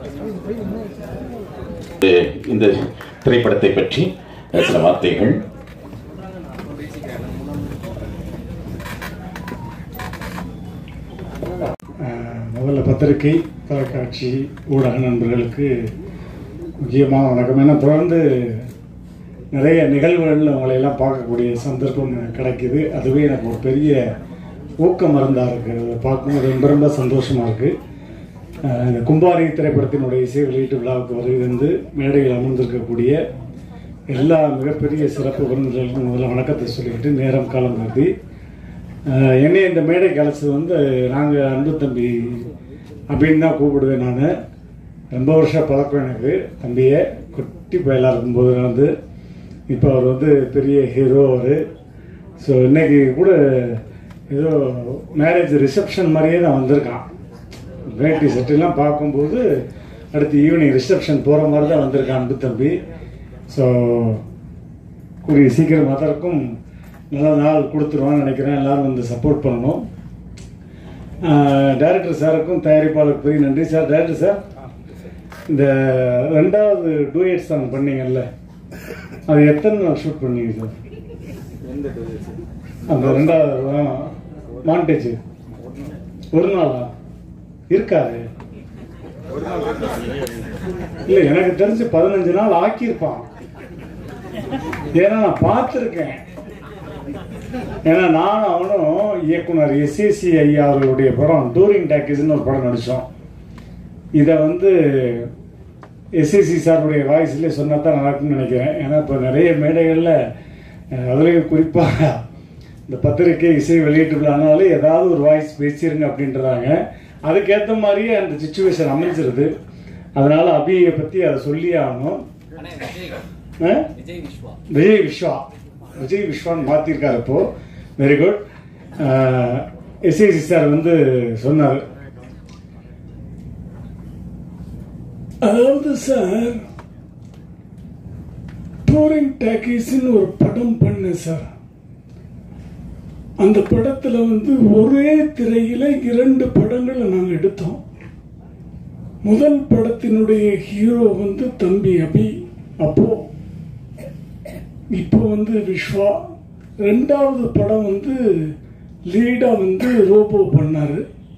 இந்த திரைப்படத்தை பற்றி சில வார்த்தைகள் அஹ், முதல்ல பத்திரிகை தொலைக்காட்சி ஊடக நண்பர்களுக்கு முக்கியமான வணக்கம் ஏன்னா தொடர்ந்து நிறைய நிகழ்வுகளில் உங்களை எல்லாம் பார்க்கக்கூடிய சந்தர்ப்பம் எனக்கு கிடைக்குது அதுவே எனக்கு ஒரு பெரிய ஊக்க மருந்தாக இருக்குது அதை பார்க்கும்போது ரொம்ப ரொம்ப சந்தோஷமாக இருக்குது இந்த கும்பாரி திரைப்படத்தினுடைய இசை வெளியீட்டு விழாவுக்கு வருகிறது மேடையில் அமர்ந்திருக்கக்கூடிய எல்லா மிகப்பெரிய சிறப்பு விருந்தினர்களுக்கும் முதல்ல வணக்கத்தை சொல்லிக்கிட்டு நேரம் காலம் கருதி அஹ், என்னை இந்த மேடைக்கு அழைச்சது வந்து நாங்கள் அன்பு தம்பி அப்படின்னு தான் கூப்பிடுவேன் நான் ரொம்ப வருஷம் பழக்கம் எனக்கு தம்பியை குட்டி பயலாக இருக்கும்போது வந்து இப்போ அவர் வந்து பெரிய ஹீரோ அவர் ஸோ இன்னைக்கு கூட ஏதோ மேரேஜ் ரிசப்ஷன் மாதிரியே தான் வந்திருக்கான் வேட்டி செட்டெல்லாம் பார்க்கும்போது அடுத்து ஈவினிங் ரிசப்ஷன் போகிற மாதிரி தான் வந்திருக்கான் அன்பு தம்பி ஸோ கூடிய சீக்கிரம் அதற்கும் நல்ல நாள் கொடுத்துருவான்னு நினைக்கிறேன் எல்லாரும் வந்து சப்போர்ட் பண்ணணும் டைரக்டர் சாருக்கும் தயாரிப்பாளருக்கு பெரிய நன்றி சார் டைரக்டர் சார் இந்த ரெண்டாவது டூயட் சாங் பண்ணீங்கல்ல அது எத்தனை நாள் ஷூட் பண்ணீங்க சார் அந்த ரெண்டாவது மாண்டேஜ் ஒரு நாளா இருக்காது இல்ல எனக்கு தெரிஞ்சு பதினஞ்சு நாள் ஆக்கியிருப்பான் ஏன்னா நான் பார்த்துருக்கேன் ஏன்னா நானும் அவனும் இயக்குனர் எஸ்ஏசி ஐயா அவர்களுடைய படம் டூரிங் டாக்கீஸ்னு ஒரு படம் நடித்தோம் இதை வந்து எஸ்ஏசி சாருடைய வாய்ஸ்லேயே சொன்னா தான் நடக்கும்னு நினைக்கிறேன் ஏன்னா இப்போ நிறைய மேடைகளில் அஹ், அதுலேயும் குறிப்பாக இந்த பத்திரிக்கை இசை வெளியீட்டு விழானாலே ஏதாவது ஒரு வாய்ஸ் பேசிருங்க அப்படின்றாங்க அதுக்கேற்ற மாதிரியே அந்த சுச்சுவேஷன் அமைஞ்சிருது அதனால அபியை பற்றி அதை சொல்லியே ஆகணும் அண்ணே விஜய் அஹ்? விஜய் விஸ்வா விஜய் விஸ்வா விஜய் விஸ்வான்னு மாத்திருக்காரு இப்போ வெரி குட் எஸ்ஏசி சார் வந்து சொன்னார் அதாவது சார் டூரிங் டாக்கீஸ்னு ஒரு படம் பண்ணேன் சார் அந்த படத்துல வந்து ஒரே திரையில இரண்டு படங்களை நாங்கள் எடுத்தோம் முதல் படத்தினுடைய ஹீரோ வந்து தம்பி அபி அப்போ இப்போ வந்து விஸ்வா ரெண்டாவது படம் வந்து லீடா வந்து ரோபோ பண்ணாரு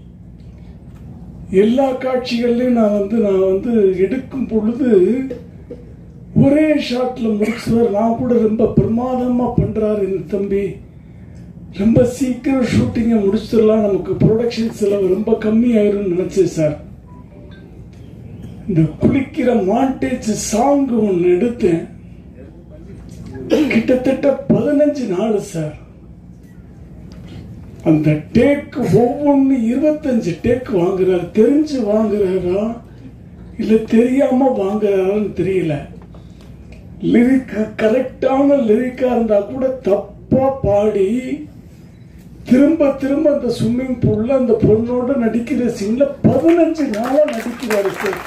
எல்லா காட்சிகள்லையும் நான் வந்து நான் வந்து எடுக்கும் பொழுது ஒரே ஷாட்ல முடிச்சுவார் நான் கூட ரொம்ப பிரமாதமா பண்றாரு இந்த தம்பி ரொம்ப சீக்கிரம் ஷூட்டிங்கை முடிச்சிடலாம் நமக்கு ப்ரொடக்ஷன் செலவு ரொம்ப கம்மி ஆயிரும்னு நினைச்சேன் சார் இந்த குளிக்கிற மாண்டேஜ் சாங் ஒன்று எடுத்தேன் கிட்டத்தட்ட பதினஞ்சு நாள் சார் அந்த டேக் ஒவ்வொன்று இருபத்தஞ்சு டேக் வாங்குறாரு தெரிஞ்சு வாங்குறாரா இல்ல தெரியாம வாங்குறாரான்னு தெரியல லிரிக் கரெக்டான லிரிக்கா இருந்தா கூட தப்பா பாடி திரும்ப திரும்ப அந்த ஸ்விம்மிங் பூல்ல அந்த பொண்ணோட நடிக்கிற சீன்ல பதினஞ்சு நாளா நடிக்கிறாரு சார்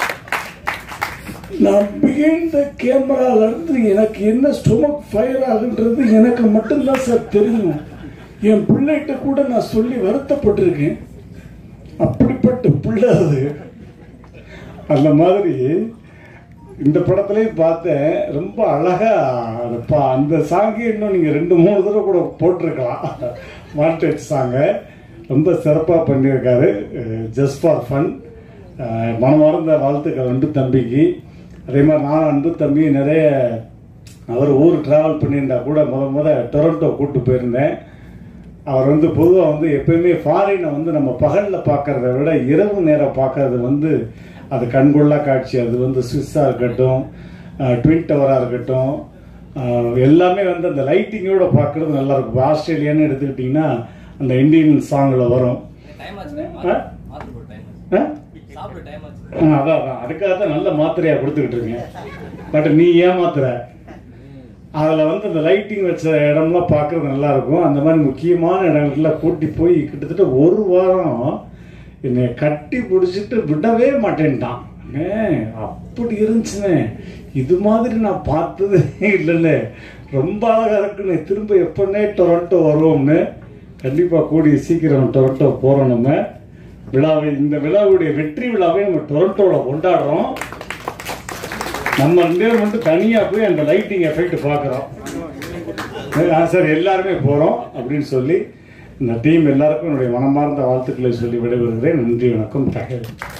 நான் பிகைண்ட் கேமரால இருந்து எனக்கு என்ன ஸ்டொமக் ஃபயர் ஆகுன்றது எனக்கு மட்டும்தான் சார் தெரியும் என் பிள்ளைகிட்ட கூட நான் சொல்லி வருத்தப்பட்டிருக்கேன் அப்படிப்பட்ட பிள்ளை அது அந்த மாதிரி இந்த படத்துலயும் பார்த்தேன் ரொம்ப அழகா அது பா- அந்த சாங்கு இன்னும் நீங்க ரெண்டு மூணு தடவை கூட போட்டிருக்கலாம் மாண்டேஜ் சாங்க ரொம்ப சிறப்பா பண்ணியிருக்காரு ஜஸ்ட் ஃபார் ஃபன் மனமார்ந்த வாழ்த்துக்கள் அன்பு தம்பிக்கு அதே மாதிரி நானும் அன்பு தம்பி நிறைய அவர் ஊர் டிராவல் பண்ணியிருந்தா கூட முத முத டொரண்டோ கூட்டு போயிருந்தேன் அவர் வந்து பொதுவாக வந்து எப்பயுமே ஃபாரினை வந்து நம்ம பகலில் பார்க்கறத விட இரவு நேரம் பார்க்கறது வந்து அது கண்கொள்ளா காட்சி அது வந்து சுவிஸ்ஸாக இருக்கட்டும் ட்வின் டவராக இருக்கட்டும் அஹ், எல்லாமே வந்து அந்த லைட்டிங்கோட பார்க்கறது நல்லா இருக்கும் இப்போ ஆஸ்திரேலியான்னு எடுத்துக்கிட்டிங்கன்னா அந்த இந்தியன் சாங்கில் வரும் டைம் ஆச்சு ஆ? மாத்து போடு டைம் ஆச்சு ஆ? சாப்பிட டைம் ஆச்சு ஆ, அதான் அதான் அதுக்காக தான் நல்ல மாத்திரையா கொடுத்துக்கிட்டு இருக்கேன் பட் நீ ஏமாத்துற அதுல வந்து அந்த லைட்டிங் வச்ச இடம்லாம் பார்க்கறது நல்லா இருக்கும் அந்த மாதிரி முக்கியமான இடங்கள்லாம் கூட்டி போய் கிட்டத்தட்ட ஒரு வாரம் என்னை கட்டி பிடிச்சிட்டு விடவே மாட்டேன்ட்டான் அண்ணே, அப்படி இருந்துச்சுனே இது மாதிரி நான் பார்த்ததே இல்லைல்ல ரொம்ப அழகா இருக்குன்னு திரும்ப எப்பன்னே டொரண்டோ வருவோம்னு கண்டிப்பா கூடிய சீக்கிரம் டொரண்டோ போறோம் நம்ம விழாவை இந்த விழாவுடைய வெற்றி விழாவை நம்ம டொரண்டோவில் கொண்டாடுறோம் நம்ம ரெண்டு பேரும் மட்டும் தனியாக போய் அந்த லைட்டிங் எஃபெக்ட் பார்க்குறோம் ஆ சார் எல்லாருமே போகிறோம் அப்படின்னு சொல்லி இந்த டீம் எல்லாருக்கும் என்னுடைய மனமார்ந்த வாழ்த்துக்களை சொல்லி விடைபெறுகிறேன் நன்றி வணக்கம் தகவல்